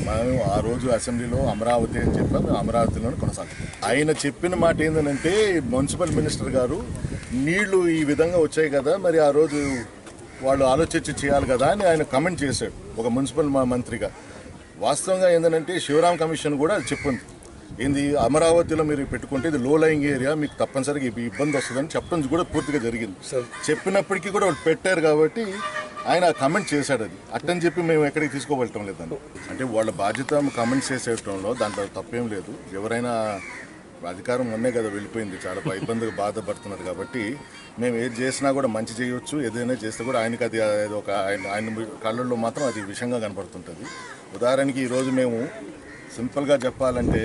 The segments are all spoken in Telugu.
మనం ఆ రోజు అసెంబ్లీలో అమరావతి అని చెప్పాం మేము అమరావతిలోనే కొనసాగుతాం ఆయన చెప్పిన మాట ఏంటంటే మున్సిపల్ మినిస్టర్ గారు నీళ్లు ఈ విధంగా వచ్చాయి కదా మరి ఆ రోజు వాళ్ళు ఆలోచించి చేయాలి కదా అని ఆయన కమెంట్ చేశాడు ఒక మున్సిపల్ మా- మంత్రిగా వాస్తవంగా ఏంటంటే శివరాం కమిషన్ కూడా అది చెప్పింది ఏంది అమరావతిలో మీరు పెట్టుకుంటే ఇది లో లయింగ్ ఏరియా మీకు తప్పనిసరిగా ఇబ్బ- ఇబ్బంది వస్తుందని చెప్పడం కూడా పూర్తిగా జరిగింది చెప్పినప్పటికీ కూడా వాళ్ళు పెట్టారు కాబట్టి ఆయన కమెంట్ చేశాడు అది అట్టని చెప్పి మేము ఎక్కడికి తీసుకోవటం లేదండి అంటే వాళ్ళ బాధ్యత కమెంట్ చేసేయటంలో దాంట్లో తప్పేం లేదు ఎవరైనా అధికారం మొన్నే కదా వెళ్ళిపోయింది చాలా బా- ఇబ్బందిగా బాధపడుతున్నారు కాబట్టి మేము ఏది చేసినా కూడా మంచి చేయొచ్చు ఏదైనా చేస్తే కూడా ఆయనకి అది అది ఒక ఆయన ఆయన కళ్ళల్లో మాత్రం అది విషయంగా కనపడుతుంటుంది ఉదాహరణకి ఈరోజు మేము సింపుల్గా చెప్పాలంటే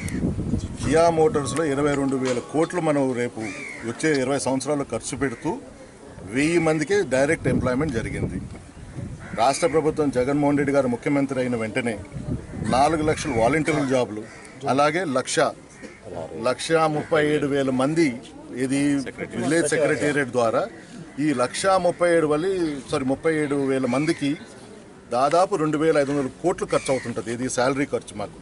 కియా మోటార్స్లో ఇరవై రెండు వేల కోట్లు మనం రేపు వచ్చే ఇరవై సంవత్సరాలు ఖర్చు పెడుతూ వెయ్యి మందికి డైరెక్ట్ ఎంప్లాయ్మెంట్ జరిగింది రాష్ట్ర ప్రభుత్వం జగన్మోహన్ రెడ్డి గారు ముఖ్యమంత్రి అయిన వెంటనే నాలుగు లక్షల వాలంటీర్ల జాబులు అలాగే లక్ష లక్ష ముప్పై ఏడు వేల మంది ఇది విలేజ్ సెక్రటేరియట్ ద్వారా ఈ లక్ష ముప్పై ఏడు వల్లి సారీ ముప్పై ఏడు వేల మందికి దాదాపు రెండు వేల ఐదు వందల కోట్లు ఖర్చు అవుతుంటుంది ఇది శాలరీ ఖర్చు మాకు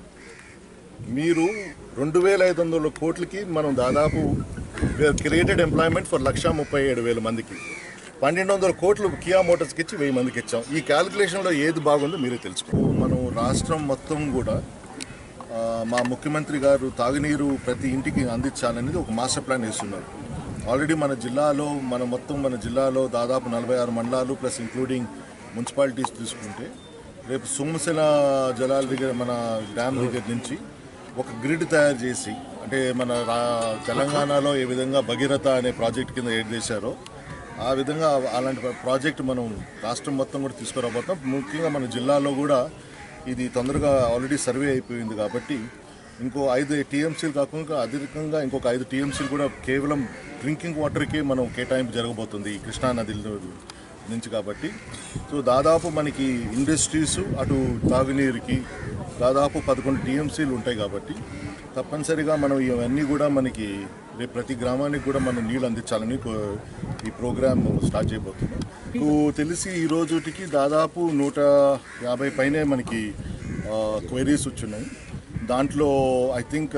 మీరు రెండు వేల ఐదు వందల కోట్లకి మనం దాదాపు క్రియేటెడ్ ఎంప్లాయ్మెంట్ ఫర్ లక్ష ముప్పై ఏడు వేల మందికి పన్నెండు వందల కోట్లు కియా మోటార్స్కి ఇచ్చి వెయ్యి మందికి ఇచ్చాం ఈ క్యాలిక్యులేషన్లో ఏది బాగుందో మీరే తెలుసుకో మనం రాష్ట్రం మొత్తం కూడా ఆ, మా ముఖ్యమంత్రి గారు తాగునీరు ప్రతి ఇంటికి అందించాలనేది ఒక మాస్టర్ ప్లాన్ వేస్తున్నారు ఆల్రెడీ మన జిల్లాలో మన మొత్తం మన జిల్లాలో దాదాపు నలభై ఆరు మండలాలు ప్లస్ ఇంక్లూడింగ్ మున్సిపాలిటీస్ తీసుకుంటే రేపు సోమశిల జలాల దగ్గర మన డ్యామ్ దగ్గర నుంచి ఒక గ్రిడ్ తయారు చేసి అంటే మన రా తెలంగాణలో ఏ విధంగా భగీరథ అనే ప్రాజెక్ట్ కింద ఏడ్ చేశారో ఆ విధంగా అలాంటి ప్రాజెక్ట్ మనం రాష్ట్రం మొత్తం కూడా తీసుకురాబోతాం ముఖ్యంగా మన జిల్లాలో కూడా ఇది తొందరగా ఆల్రెడీ సర్వే అయిపోయింది కాబట్టి ఇంకో ఐదు టీఎంసీలు కాకుండా అధికంగా ఇంకొక ఐదు టీఎంసీలు కూడా కేవలం డ్రింకింగ్ వాటర్కి మనం కేటాయింపు జరగబోతుంది ఈ కృష్ణా నదిలో నుంచి కాబట్టి సో దాదాపు మనకి ఇండస్ట్రీస్ అటు తాగునీరుకి దాదాపు పదకొండు టీఎంసీలు ఉంటాయి కాబట్టి తప్పనిసరిగా మనం ఇవన్నీ కూడా మనకి రేపు ప్రతి గ్రామానికి కూడా మనం నీళ్ళు అందించాలని కో- ఈ ప్రోగ్రామ్ స్టార్ట్ చేయబోతున్నాం మీకు తెలిసి ఈ రోజుటికి దాదాపు నూట యాభై పైనే మనకి క్వైరీస్ వచ్చున్నాయి దాంట్లో I think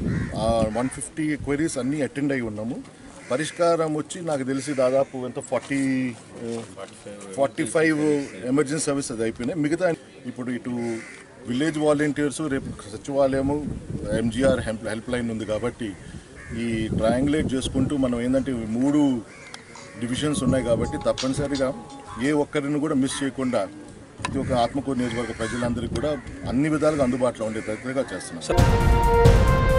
one fifty queries అన్నీ అటెండ్ అయి ఉన్నాము పరిష్కారం వచ్చి నాకు తెలిసి దాదాపు ఎంత forty forty five emergency service అది అయిపోయినాయి మిగతా ఇప్పుడు ఇటు విలేజ్ వాలంటీర్స్ రేపు సచివాలయము ఎంజీఆర్ హెల్ప్ హెల్ప్ లైన్ ఉంది కాబట్టి ఈ ట్రయాంగులేట్ చేసుకుంటూ మనం ఏంటంటే ఈ మూడు డివిజన్స్ ఉన్నాయి కాబట్టి తప్పనిసరిగా ఏ ఒక్కరిని కూడా మిస్ చేయకుండా ప్రతి ఒక్క ఆత్మకూరు నియోజకవర్గ ప్రజలందరికీ కూడా అన్ని విధాలుగా అందుబాటులో ఉండే ప్రయత్నంగా చేస్తున్నాం